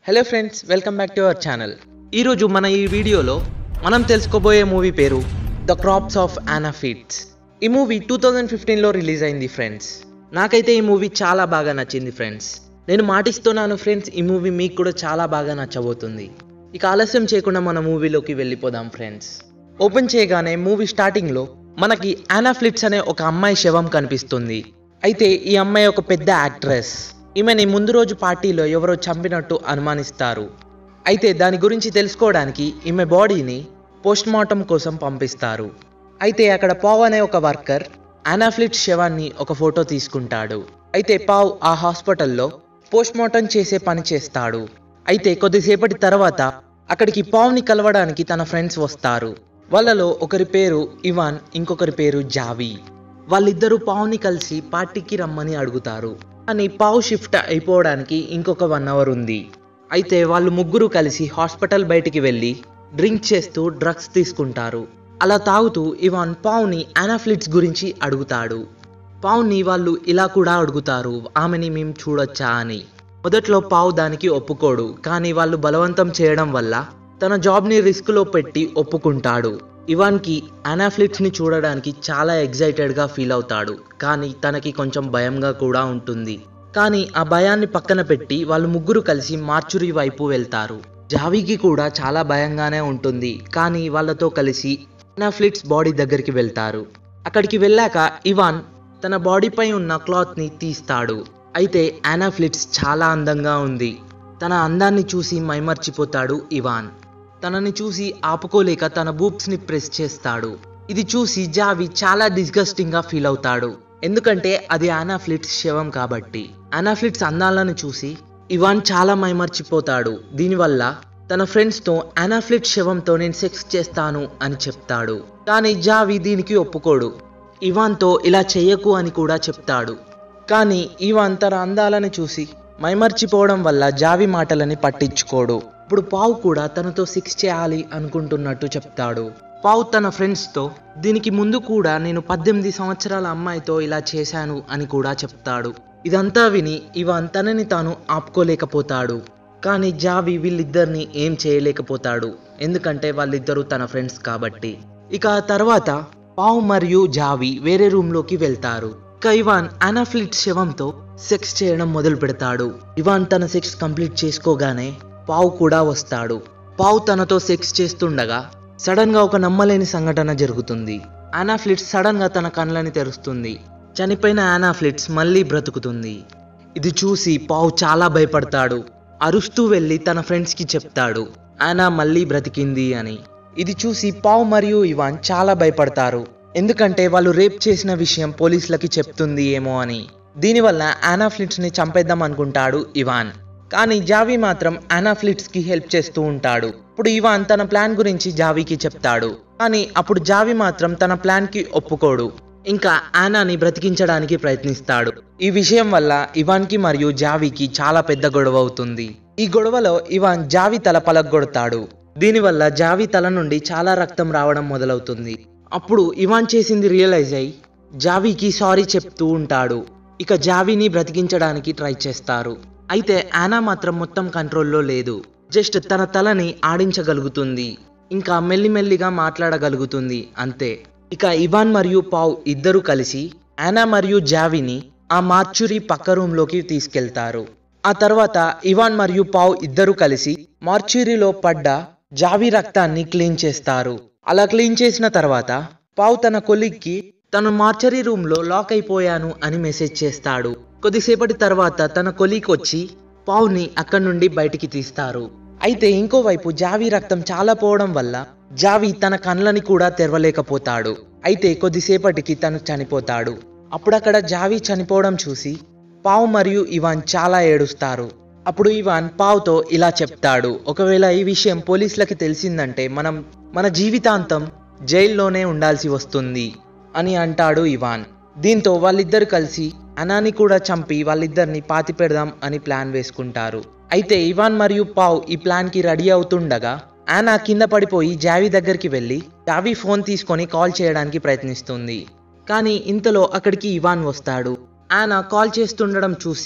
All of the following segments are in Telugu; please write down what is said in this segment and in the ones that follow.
hello friends welcome back to our channel ఈరోజు మన ఈ వీడియోలో మనం తెలుసుకోబోయే మూవీ పేరు ద క్రాప్స్ ఆఫ్ ఆనాఫిట్స్ ఈ మూవీ టూ థౌజండ్ ఫిఫ్టీన్లో రిలీజ్ అయింది ఫ్రెండ్స్ నాకైతే ఈ మూవీ చాలా బాగా నచ్చింది ఫ్రెండ్స్ నేను మాటిస్తున్నాను ఫ్రెండ్స్ ఈ మూవీ మీకు కూడా చాలా బాగా నచ్చబోతుంది ఇక ఆలస్యం చేయకుండా మన మూవీలోకి వెళ్ళిపోదాం ఫ్రెండ్స్ ఓపెన్ చేయగానే మూవీ స్టార్టింగ్లో మనకి ఆనాఫ్లిట్స్ అనే ఒక అమ్మాయి శవం కనిపిస్తుంది అయితే ఈ అమ్మాయి ఒక పెద్ద యాక్ట్రెస్ ఈమెని ముందు రోజు పార్టీలో ఎవరో చంపినట్టు అనుమానిస్తారు అయితే దాని గురించి తెలుసుకోవడానికి ఈమె బాడీని పోస్ట్ మార్టం కోసం పంపిస్తారు అయితే అక్కడ పావ్ అనే ఒక వర్కర్ అనాఫ్లిట్ శవాన్ని ఒక ఫోటో తీసుకుంటాడు అయితే పావ్ ఆ హాస్పిటల్లో పోస్ట్ మార్టం చేసే పని చేస్తాడు అయితే కొద్దిసేపటి తర్వాత అక్కడికి పావ్ని కలవడానికి తన ఫ్రెండ్స్ వస్తారు వాళ్ళలో ఒకరి పేరు ఇవాన్ ఇంకొకరి పేరు జావీ వాళ్ళిద్దరూ పావుని కలిసి పార్టీకి రమ్మని అడుగుతారు కానీ పావు షిఫ్ట్ అయిపోవడానికి ఇంకొక వన్ అవర్ ఉంది అయితే వాళ్ళు ముగ్గురు కలిసి హాస్పిటల్ బయటికి వెళ్ళి డ్రింక్ చేస్తూ డ్రగ్స్ తీసుకుంటారు అలా తాగుతూ ఇవాన్ పావుని అనాఫ్లిట్స్ గురించి అడుగుతాడు పావుని వాళ్ళు ఇలా కూడా అడుగుతారు ఆమెని మేము చూడొచ్చా అని మొదట్లో పావు దానికి ఒప్పుకోడు కానీ వాళ్ళు బలవంతం చేయడం వల్ల తన జాబ్ని రిస్క్లో పెట్టి ఒప్పుకుంటాడు ఇవాన్కి అనాఫ్లిట్స్ని చూడడానికి చాలా ఎగ్జైటెడ్గా ఫీల్ అవుతాడు కానీ తనకి కొంచెం భయంగా కూడా ఉంటుంది కానీ ఆ భయాన్ని పక్కన పెట్టి వాళ్ళు ముగ్గురు కలిసి మార్చురి వైపు వెళ్తారు జావీకి కూడా చాలా భయంగానే ఉంటుంది కానీ వాళ్ళతో కలిసి అనాఫ్లిట్స్ బాడీ దగ్గరికి వెళ్తారు అక్కడికి వెళ్ళాక ఇవాన్ తన బాడీపై ఉన్న క్లాత్ని తీస్తాడు అయితే అనాఫ్లిట్స్ చాలా అందంగా ఉంది తన అందాన్ని చూసి మైమర్చిపోతాడు ఇవాన్ తనని చూసి ఆపుకోలేక తన బూప్స్ని ప్రెస్ చేస్తాడు ఇది చూసి జావి చాలా డిస్గస్టింగ్ గా ఫీల్ అవుతాడు ఎందుకంటే అది అనాఫ్లిట్స్ శవం కాబట్టి అనాఫ్లిట్స్ అందాలను చూసి ఇవాన్ చాలా మైమర్చిపోతాడు దీనివల్ల తన ఫ్రెండ్స్తో అనాఫ్లిట్ శవంతో నేను సెక్స్ చేస్తాను అని చెప్తాడు కానీ జావి దీనికి ఒప్పుకోడు ఇవాన్తో ఇలా చెయ్యకు అని కూడా చెప్తాడు కానీ ఇవాన్ తన అందాలను చూసి మైమర్చిపోవడం వల్ల జావి మాటలని పట్టించుకోడు ఇప్పుడు పావు కూడా తనతో సెక్స్ చేయాలి అనుకుంటున్నట్టు చెప్తాడు పావు తన ఫ్రెండ్స్తో దీనికి ముందు కూడా నేను పద్దెనిమిది సంవత్సరాల అమ్మాయితో ఇలా చేశాను అని కూడా చెప్తాడు ఇదంతా విని ఇవాన్ తనని తాను ఆపుకోలేకపోతాడు కానీ జావి వీళ్ళిద్దరిని ఏం చేయలేకపోతాడు ఎందుకంటే వాళ్ళిద్దరూ తన ఫ్రెండ్స్ కాబట్టి ఇక ఆ తర్వాత పావు మరియు జావి వేరే రూమ్లోకి వెళ్తారు ఇక ఇవాన్ అనాఫ్లిట్ శవంతో సెక్స్ చేయడం మొదలు పెడతాడు ఇవాన్ తన సెక్స్ కంప్లీట్ చేసుకోగానే పావు కూడా వస్తాడు పావు తనతో సెక్స్ చేస్తుండగా సడన్ గా ఒక నమ్మలేని సంఘటన జరుగుతుంది అనాఫ్లిట్స్ సడన్ గా తన కళ్ళని తెరుస్తుంది చనిపోయిన అనాఫ్లిట్స్ మళ్ళీ బ్రతుకుతుంది ఇది చూసి పావు చాలా భయపడతాడు అరుస్తూ వెళ్ళి తన ఫ్రెండ్స్ కి చెప్తాడు ఆనా మళ్ళీ బ్రతికింది అని ఇది చూసి పావు మరియు ఇవాన్ చాలా భయపడతారు ఎందుకంటే వాళ్ళు రేప్ చేసిన విషయం పోలీసులకి చెప్తుంది ఏమో అని దీనివల్ల అనాఫ్లిట్స్ ని చంపేద్దాం అనుకుంటాడు ఇవాన్ కానీ జావీ మాత్రం అనాఫ్లిట్స్ కి హెల్ప్ చేస్తూ ఉంటాడు ఇప్పుడు ఇవాన్ తన ప్లాన్ గురించి జావీకి చెప్తాడు కానీ అప్పుడు జావీ మాత్రం తన ప్లాన్ కి ఒప్పుకోడు ఇంకా ఆనాని బ్రతికించడానికి ప్రయత్నిస్తాడు ఈ విషయం వల్ల ఇవాన్ కి మరియు జావీకి చాలా పెద్ద గొడవ అవుతుంది ఈ గొడవలో ఇవాన్ జావీ తల పలగొడతాడు దీనివల్ల జావీ తల నుండి చాలా రక్తం రావడం మొదలవుతుంది అప్పుడు ఇవాన్ చేసింది రియలైజ్ అయి జావీకి సారీ చెప్తూ ఉంటాడు ఇక జావీని బ్రతికించడానికి ట్రై చేస్తారు అయితే ఆనా మాత్రం మొత్తం కంట్రోల్లో లేదు జస్ట్ తన తలని ఆడించగలుగుతుంది ఇంకా మెల్లిమెల్లిగా మాట్లాడగలుగుతుంది అంతే ఇక ఇవాన్ మరియు పావ్ ఇద్దరు కలిసి ఆనా మరియు జావీని ఆ మార్చురి పక్క రూమ్లోకి తీసుకెళ్తారు ఆ తర్వాత ఇవాన్ మరియు పావ్ ఇద్దరు కలిసి మార్చురీలో పడ్డ జావీ రక్తాన్ని క్లీన్ చేస్తారు అలా క్లీన్ చేసిన తర్వాత పావ్ తన కొలిక్కి తను మార్చరీ రూమ్ లో లాక్ అయిపోయాను అని మెసేజ్ చేస్తాడు కొద్దిసేపటి తర్వాత తన కొలీక్ వచ్చి పావుని అక్కడి నుండి బయటికి తీస్తారు అయితే ఇంకోవైపు జావీ రక్తం చాలా పోవడం వల్ల జావీ తన కళ్ళని కూడా తెరవలేకపోతాడు అయితే కొద్దిసేపటికి తను చనిపోతాడు అప్పుడక్కడ జావీ చనిపోవడం చూసి పావు మరియు ఇవాన్ చాలా ఏడుస్తారు అప్పుడు ఇవాన్ పావుతో ఇలా చెప్తాడు ఒకవేళ ఈ విషయం పోలీసులకి తెలిసిందంటే మనం మన జీవితాంతం జైల్లోనే ఉండాల్సి వస్తుంది అని అంటాడు ఇవాన్ దీంతో వాళ్ళిద్దరు కలిసి అనాని కూడా చంపి వాళ్ళిద్దరిని పాతి పెడదాం అని ప్లాన్ వేసుకుంటారు అయితే ఇవాన్ మరియు పావ్ ఈ ప్లాన్ కి రెడీ అవుతుండగా ఆనా కింద పడిపోయి జావీ దగ్గరికి వెళ్ళి జావీ ఫోన్ తీసుకొని కాల్ చేయడానికి ప్రయత్నిస్తుంది కానీ ఇంతలో అక్కడికి ఇవాన్ వస్తాడు ఆనా కాల్ చేస్తుండడం చూసి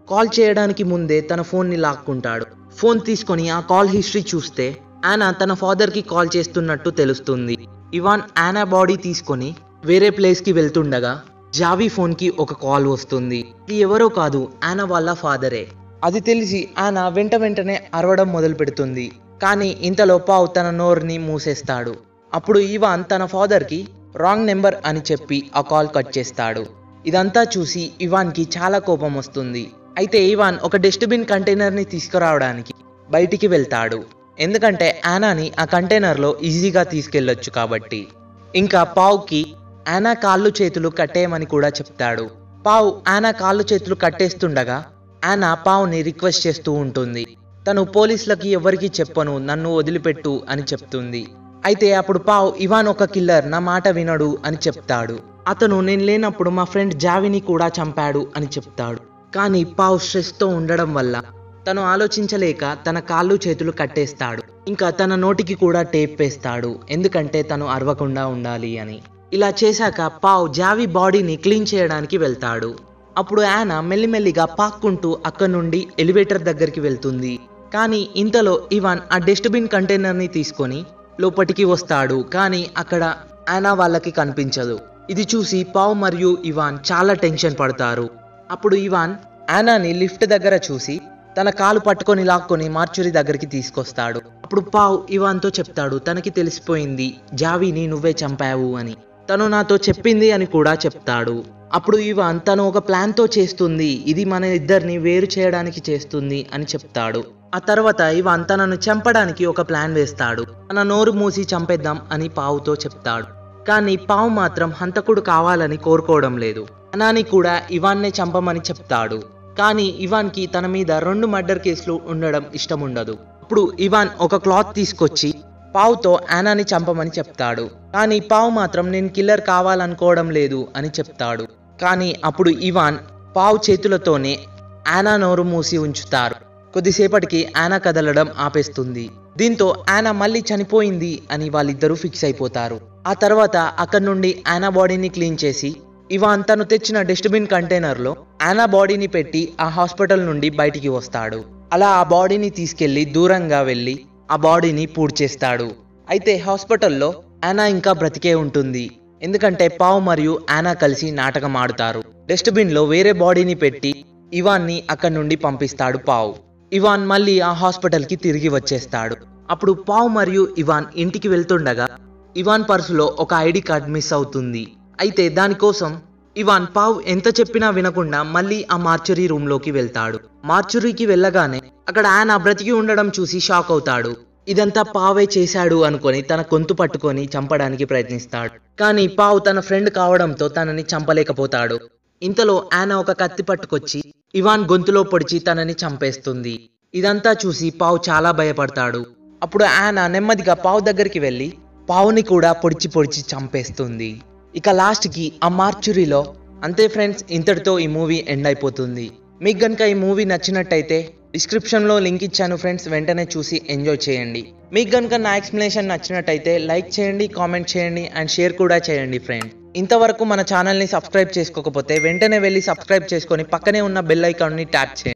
కాల్ చేయడానికి ముందే తన ఫోన్ని లాక్కుంటాడు ఫోన్ తీసుకొని ఆ కాల్ హిస్టరీ చూస్తే యానా తన ఫాదర్కి కాల్ చేస్తున్నట్టు తెలుస్తుంది ఇవాన్ యానా బాడీ తీసుకొని వేరే ప్లేస్కి వెళ్తుండగా జావీ ఫోన్కి ఒక కాల్ వస్తుంది ఇది ఎవరో కాదు యానా వాళ్ళ ఫాదరే అది తెలిసి యానా వెంట వెంటనే అరవడం మొదలు పెడుతుంది కానీ ఇంతలో పావు తన నోరుని మూసేస్తాడు అప్పుడు ఇవాన్ తన ఫాదర్కి రాంగ్ నెంబర్ అని చెప్పి ఆ కాల్ కట్ చేస్తాడు ఇదంతా చూసి ఇవాన్కి చాలా కోపం వస్తుంది అయితే ఇవాన్ ఒక డస్ట్బిన్ కంటైనర్ని తీసుకురావడానికి బయటికి వెళ్తాడు ఎందుకంటే యానాని ఆ కంటైనర్లో ఈజీగా తీసుకెళ్ళొచ్చు కాబట్టి ఇంకా పావుకి యానా కాళ్ళు చేతులు కట్టేయమని కూడా చెప్తాడు పావు యానా కాళ్ళు చేతులు కట్టేస్తుండగా యానా పావుని రిక్వెస్ట్ చేస్తూ ఉంటుంది తను పోలీసులకి ఎవరికి చెప్పను నన్ను వదిలిపెట్టు అని చెప్తుంది అయితే అప్పుడు పావ్ ఇవాన్ ఒక కిల్లర్ నా మాట వినడు అని చెప్తాడు అతను నేను లేనప్పుడు మా ఫ్రెండ్ జావిని కూడా చంపాడు అని చెప్తాడు కానీ పావ్ స్ట్రెస్తో ఉండడం వల్ల తను ఆలోచించలేక తన కాళ్ళు చేతులు కట్టేస్తాడు ఇంకా తన నోటికి కూడా టేప్ వేస్తాడు ఎందుకంటే తను అరవకుండా ఉండాలి అని ఇలా చేశాక పావ్ జావి బాడీని క్లీన్ చేయడానికి వెళ్తాడు అప్పుడు యానా మెల్లిమెల్లిగా పాక్కుంటూ అక్కడి నుండి ఎలివేటర్ దగ్గరికి వెళ్తుంది కానీ ఇంతలో ఇవాన్ ఆ డస్ట్బిన్ కంటైనర్ని తీసుకొని లోపటికి వస్తాడు కానీ అక్కడ యానా వాళ్ళకి కనిపించదు ఇది చూసి పావ్ మరియు ఇవాన్ చాలా టెన్షన్ పడతారు అప్పుడు ఇవాన్ యానాని లిఫ్ట్ దగ్గర చూసి తన కాలు పట్టుకొని లాక్కొని మార్చురి దగ్గరికి తీసుకొస్తాడు అప్పుడు పావ్ ఇవాన్తో చెప్తాడు తనకి తెలిసిపోయింది జావీని నువ్వే చంపావు అని తను నాతో చెప్పింది అని కూడా చెప్తాడు అప్పుడు ఇవాన్ తను ఒక ప్లాన్తో చేస్తుంది ఇది మన ఇద్దరిని వేరు చేయడానికి చేస్తుంది అని చెప్తాడు ఆ తర్వాత ఇవాన్ తనను చంపడానికి ఒక ప్లాన్ వేస్తాడు తన నోరు మూసి చంపేద్దాం అని పావుతో చెప్తాడు కానీ పావు మాత్రం హంతకుడు కావాలని కోరుకోవడం లేదు అనాని కూడా ఇవాన్నే చంపమని చెప్తాడు కానీ ఇవాన్కి తన మీద రెండు మర్డర్ కేసులు ఉండడం ఇష్టం ఉండదు అప్పుడు ఇవాన్ ఒక క్లాత్ తీసుకొచ్చి పావుతో యానాని చంపమని చెప్తాడు కానీ పావు మాత్రం నేను కిల్లర్ కావాలనుకోవడం లేదు అని చెప్తాడు కానీ అప్పుడు ఇవాన్ పావు చేతులతోనే యానా నోరు మూసి ఉంచుతారు కొద్దిసేపటికి యానా కదలడం ఆపేస్తుంది దీంతో యానా మళ్ళీ చనిపోయింది అని వాళ్ళిద్దరూ ఫిక్స్ అయిపోతారు ఆ తర్వాత అక్కడి నుండి యానా బాడీని క్లీన్ చేసి ఇవాన్ తను తెచ్చిన డస్ట్బిన్ కంటైనర్లో యానా బాడీని పెట్టి ఆ హాస్పిటల్ నుండి బయటికి వస్తాడు అలా ఆ బాడీని తీసుకెళ్లి దూరంగా వెళ్ళి ఆ బాడీని పూడ్చేస్తాడు అయితే హాస్పిటల్లో యానా ఇంకా బ్రతికే ఉంటుంది ఎందుకంటే పావ్ మరియు యానా కలిసి నాటకం ఆడుతారు డస్ట్బిన్లో వేరే బాడీని పెట్టి ఇవాన్ని అక్కడి నుండి పంపిస్తాడు పావ్ ఇవాన్ మళ్ళీ ఆ హాస్పిటల్కి తిరిగి వచ్చేస్తాడు అప్పుడు పావ్ మరియు ఇవాన్ ఇంటికి వెళ్తుండగా ఇవాన్ పర్సులో ఒక ఐడి కార్డ్ మిస్ అవుతుంది అయితే దానికోసం ఇవాన్ పావ్ ఎంత చెప్పినా వినకుండా మళ్ళీ ఆ మార్చురీ రూమ్లోకి వెళ్తాడు మార్చురీకి వెళ్ళగానే అక్కడ ఆయన బ్రతికి ఉండడం చూసి షాక్ అవుతాడు ఇదంతా పావే చేశాడు అనుకొని తన గొంతు పట్టుకొని చంపడానికి ప్రయత్నిస్తాడు కానీ పావు తన ఫ్రెండ్ కావడంతో తనని చంపలేకపోతాడు ఇంతలో యానా ఒక కత్తి పట్టుకొచ్చి ఇవాన్ గొంతులో పొడిచి తనని చంపేస్తుంది ఇదంతా చూసి పావు చాలా భయపడతాడు అప్పుడు యానా నెమ్మదిగా పావు దగ్గరికి వెళ్ళి పావుని కూడా పొడిచి పొడిచి చంపేస్తుంది ఇక లాస్ట్కి ఆ మార్చురీలో అంతే ఫ్రెండ్స్ ఇంతటితో ఈ మూవీ ఎండ్ అయిపోతుంది మీకు గనుక ఈ మూవీ నచ్చినట్టయితే డిస్క్రిప్షన్లో లింక్ ఇచ్చాను ఫ్రెండ్స్ వెంటనే చూసి ఎంజాయ్ చేయండి మీకు గనుక నా ఎక్స్ప్లెనేషన్ నచ్చినట్టయితే లైక్ చేయండి కామెంట్ చేయండి అండ్ షేర్ కూడా చేయండి ఫ్రెండ్ ఇంతవరకు మన ఛానల్ని సబ్స్క్రైబ్ చేసుకోకపోతే వెంటనే వెళ్ళి సబ్స్క్రైబ్ చేసుకొని పక్కనే ఉన్న బెల్ ఐకాన్ని ట్యాప్ చేయండి